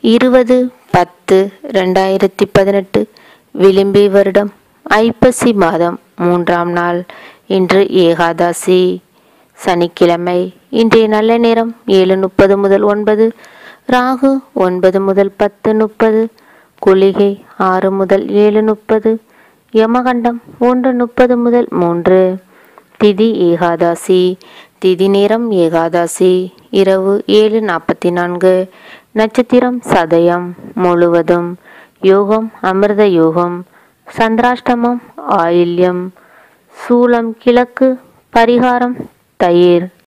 இருபது பத்து ரெண்டாயிரத்தி பதினெட்டு விளிம்பி வருடம் ஐப்பசி மாதம் மூன்றாம் நாள் இன்று ஏகாதசி சனிக்கிழமை இன்றைய நல்ல நேரம் ஏழு முப்பது முதல் ஒன்பது ராகு ஒன்பது முதல் பத்து முப்பது குளிகை ஆறு முதல் ஏழு முப்பது யமகண்டம் ஒன்று முப்பது முதல் மூன்று திதி ஏகாதசி திதி நேரம் ஏகாதசி இரவு ஏழு நாற்பத்தி நான்கு நட்சத்திரம் சதயம் முழுவதும் யோகம் அமிர்த யோகம் சந்திராஷ்டமம் ஆயில்யம் சூலம் கிழக்கு பரிகாரம் தயிர்